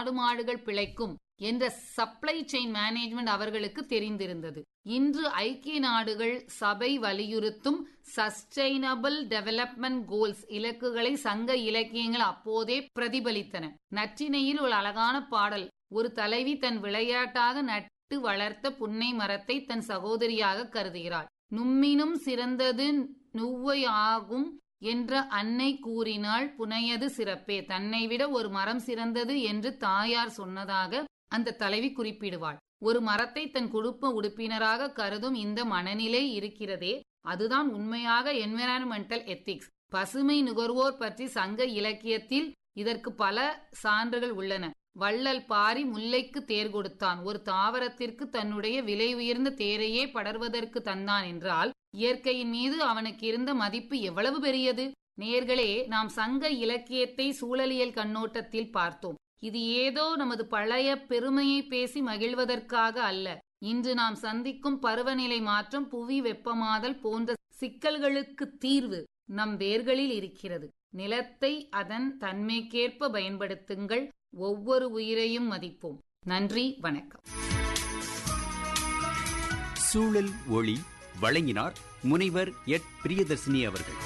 ஆடு மாடுகள் பிழைக்கும் என்ற சப்ளை செயின் மேனேஜ்மெண்ட் அவர்களுக்கு தெரிந்திருந்தது இன்று ஐக்கிய நாடுகள் சபை வலியுறுத்தும் சஸ்டைனபிள் டெவலப்மெண்ட் கோல்ஸ் இலக்குகளை சங்க இலக்கியங்கள் அப்போதே பிரதிபலித்தன நற்றினையில் ஒரு அழகான பாடல் ஒரு தலைவி தன் விளையாட்டாக நட்டு வளர்த்த புன்னை மரத்தை தன் சகோதரியாக கருதுகிறாள் நும்மினும் சிறந்தது நுவ்வை ஆகும் என்ற அன்னை கூறினாள் புனையது சிறப்பே தன்னை விட ஒரு மரம் சிறந்தது என்று தாயார் சொன்னதாக அந்த தலைவி குறிப்பிடுவாள் ஒரு மரத்தை தன் குடும்ப உறுப்பினராக கருதும் இந்த மனநிலை இருக்கிறதே அதுதான் உண்மையாக என்விரான்மெண்டல் எத்திக்ஸ் பசுமை நுகர்வோர் பற்றி சங்க இலக்கியத்தில் இதற்கு பல சான்றுகள் உள்ளன வள்ளல் பாரி முல்லைக்கு தேர் கொடுத்தான் ஒரு தாவரத்திற்கு தன்னுடைய விலை உயர்ந்த தேரையே படர்வதற்கு தந்தான் என்றால் இயற்கையின் மீது அவனுக்கு இருந்த மதிப்பு எவ்வளவு பெரியது நேர்களே நாம் சங்க இலக்கியத்தை சூழலியல் கண்ணோட்டத்தில் பார்த்தோம் இது ஏதோ நமது பழைய பெருமையை பேசி மகிழ்வதற்காக அல்ல இன்று நாம் சந்திக்கும் பருவநிலை மாற்றம் புவி வெப்பமாதல் போன்ற சிக்கல்களுக்கு தீர்வு நம் வேர்களில் இருக்கிறது நிலத்தை அதன் தன்மைக்கேற்ப பயன்படுத்துங்கள் ஒவ்வொரு உயிரையும் மதிப்போம் நன்றி வணக்கம் சூழல் ஒளி வழங்கினார் முனைவர் எட் பிரியதர்சினி அவர்கள்